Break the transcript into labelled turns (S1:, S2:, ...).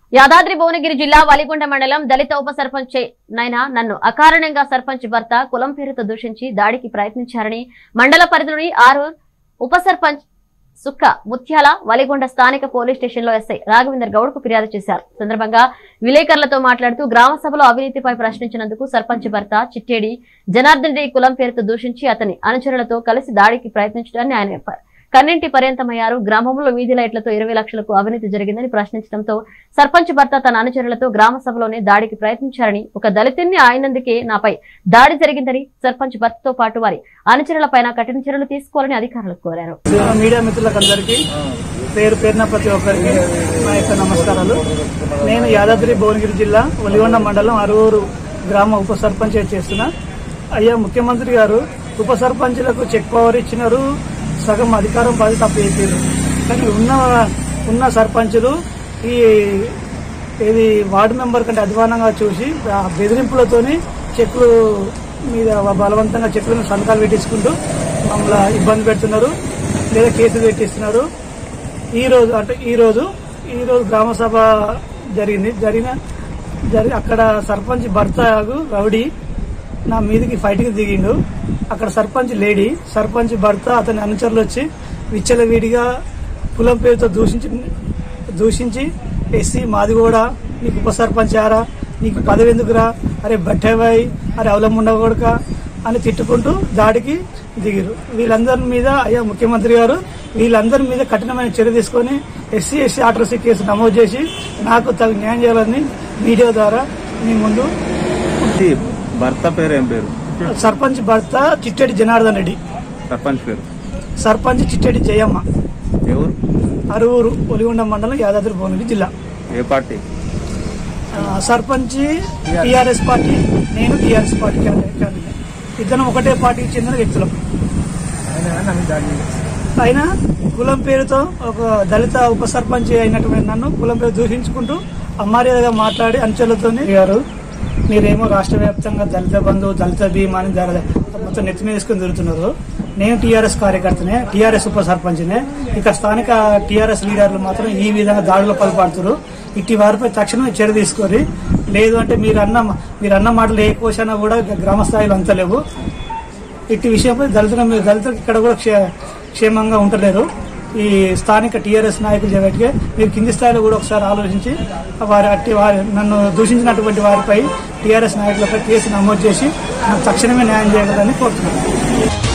S1: యాదాద్రి భువనగిరి జిల్లా వలిగొండ మండలం దళిత ఉప సర్పంచ్ నైనా నన్ను అకారణంగా సర్పంచ్ భర్త కులం పేరుతో దూషించి దాడికి ప్రయత్నించారని మండల పరిధిలోని ఆరు ఉప సర్పంచ్ సుక్క ముత్యాల వలిగొండ స్థానిక పోలీస్ స్టేషన్ లో ఎస్ఐ రాఘవేందర్ గౌడ్ కు ఫిర్యాదు చేశారు సందర్భంగా విలేకరులతో మాట్లాడుతూ గ్రామ సభలో అవినీతిపై ప్రశ్నించినందుకు సర్పంచ్ భర్త చిట్టేడి జనార్దన్ రెడ్డి కులం పేరుతో దూషించి అతని అనుచరులతో కలిసి దాడికి ప్రయత్నించడాన్ని ఆయన ప- కన్నింటి పర్యంతమయ్యారు గ్రామంలో వీధి లైట్లతో ఇరవై లక్షలకు అవినీతి జరిగిందని ప్రశ్నించడంతో సర్పంచ్ భర్త తన అనుచరులతో గ్రామ సభలోనే దాడికి ప్రయత్నించారని ఒక దళితుడిని ఆయనందుకే నాపై దాడి జరిగిందని సర్పంచ్ భర్తతో పాటు వారి అనుచరులపైన కఠిన చర్యలు తీసుకోవాలని అధికారులకు కోరారు
S2: మీడియా మిత్రులకు అందరికీ పేరు పేరున ప్రతి ఒక్కరికి నా యొక్క నమస్కారాలు నేను యాదాద్రి భువనగిరి జిల్లా ఒలిగొండ మండలం అరువురు గ్రామ ఉప సర్పంచ్ చేస్తున్నా అయ్యా ముఖ్యమంత్రి గారు ఉప సర్పంచ్లకు చెక్ పవర్ ఇచ్చినారు సగం అధికారం బాధ్యత అప్పచెప్పారు కానీ ఉన్న ఉన్న సర్పంచులు ఈ ఇది వార్డు మెంబర్ కంటే అధ్వానంగా చూసి ఆ బెదిరింపులతోని చెట్లు మీద బలవంతంగా చెట్ల మీద సంతకాలు పెట్టించుకుంటూ మమ్మల్ని ఇబ్బంది పెడుతున్నారు లేదా కేసులు పెట్టిస్తున్నారు ఈ రోజు అంటే ఈ రోజు ఈ రోజు గ్రామ సభ జరిగింది జరిగిన జరి అక్కడ సర్పంచ్ భర్త రౌడీ నా మీదకి ఫైట్కి దిగిండు అక్కడ సర్పంచ్ లేడీ సర్పంచ్ భర్త అతని అనుచరులు వచ్చి విచ్చలవిడిగా కులం పేరుతో దూషించి దూషించి ఎస్సీ మాది కూడా నీకు ఉప సర్పంచ్ ఆరా నీకు పదవి ఎందుకురా అరే బట్టేవాయి అరే అవలంబుండ కొడుక అని తిట్టుకుంటూ దాడికి దిగిరు వీళ్ళందరి మీద అయ్యా ముఖ్యమంత్రి గారు వీళ్ళందరి మీద కఠినమైన చర్య తీసుకొని ఎస్సీ ఎస్సీ ఆర్టీసీ కేసు నమోదు చేసి నాకు తగు న్యాయం చేయాలని మీడియా ద్వారా మీ ముందు
S3: ఈ భర్త పేరు ఏం పేరు
S2: సర్పంచ్ భర్త చిట్టెడి జనార్దన్ రెడ్డి
S3: సర్పంచ్ పేరు
S2: సర్పంచ్ చిట్టెడి జయమ్మ
S3: ఎవరు
S2: అరువురు ఒలిగొండ మండలం యాదాద్రి భువనగిరి జిల్లా
S3: ఏ పార్టీ
S2: ఆ, సర్పంచ్ టీఆర్ఎస్ పార్టీ నేను టీఆర్ఎస్ పార్టీ క్యాండిడేట్ ఇద్దరం ఒకటే పార్టీకి చెందిన వ్యక్తులం అయినా కులం పేరుతో ఒక దళిత ఉప సర్పంచ్ అయినటువంటి నన్ను కులం పేరు దూషించుకుంటూ అమ్మార్యాదగా మాట్లాడి అంచెలతో గారు మీరేమో రాష్ట్ర వ్యాప్తంగా దళిత బంధు దళిత భీమా అని దళ- మొత్తం నెత్తి మీద వేసుకుని తిరుగుతున్నారు నేను టీఆర్ఎస్ కార్యకర్తనే టీఆర్ఎస్ ఉప సర్పంచ్నే ఇక స్థానిక టీఆర్ఎస్ లీడర్లు మాత్రం ఈ విధంగా దాడులు పాల్పడుతున్నారు ఇట్టి వారిపై తక్షణమే చర్య తీసుకొని లేదు అంటే మీరు అన్న మీరు అన్న మాటలు ఏ కోశానా కూడా గ్రామ స్థాయిలో అంతలేవు ఇట్టి విషయంపై దళితుల మీద దళితులకు ఇక్కడ కూడా క్షే- క్షేమంగా ఉండలేరు ఈ స్థానిక టీఆర్ఎస్ నాయకులు చెప్పేట్టుగా మీరు కింది స్థాయిలో కూడా ఒకసారి ఆలోచించి వారి అట్టి వారి నన్ను దూషించినటువంటి వారిపై టీఆర్ఎస్ నాయకులపై కేసు నమోదు చేసి నాకు తక్షణమే న్యాయం చేయాలని కోరుతున్నాను